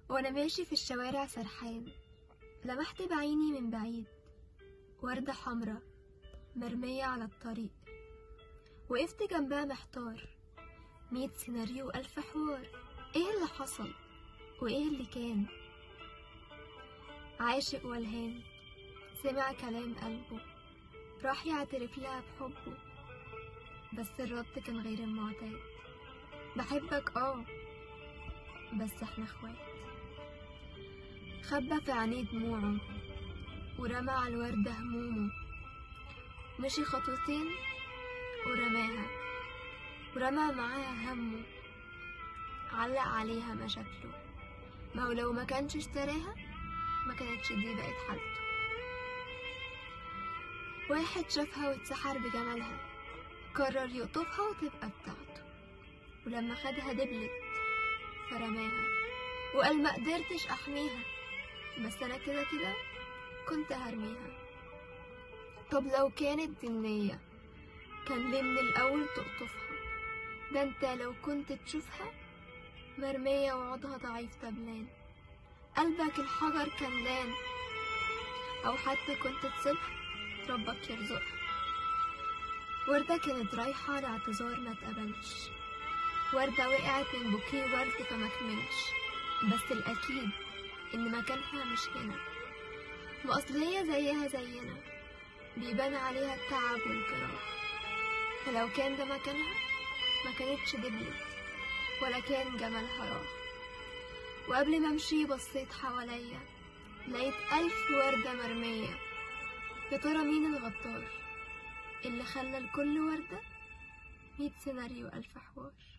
وأنا ماشي في الشوارع سرحان لمحت بعيني من بعيد وردة حمرا مرمية على الطريق وقفت جنبها محتار مية سيناريو ألف حوار ايه اللي حصل وايه اللي كان عاشق والهان سمع كلام قلبه راح يعترف لها بحبه بس الرد كان غير المعتاد بحبك اه بس احنا اخوات خبى في عينيه دموعه ورمى على الوردة همومه مشي خطوتين ورماها ورمى معاها همه علق عليها مشاكله ما هو لو ما كانش اشتراها ما كانتش دي بقت حالته واحد شافها واتسحر بجمالها قرر يقطفها وتبقى بتاعته ولما خدها دبلت فرماها وقال ما قدرتش احميها بس انا كده كده كنت هرميها طب لو كانت دي النية كان ليه من الاول تقطفها ده انت لو كنت تشوفها مرمية وعودها ضعيف تبلان قلبك الحجر كان لان او حتى كنت تسيبها ربك يرزقها وردة كانت رايحة لاعتذار ما اتقبلش وردة وقعت من بوكيه ورد فما كملش بس الأكيد إن مكانها مش هنا وأصل هي زيها زينا بيبان عليها التعب والجراح فلو كان ده مكانها ما كانتش دبلت ولا كان جمالها راح وقبل ما امشي بصيت حواليا لقيت ألف وردة مرمية يا ترى مين الغدار اللي خلى لكل وردة مية سيناريو ألف حوار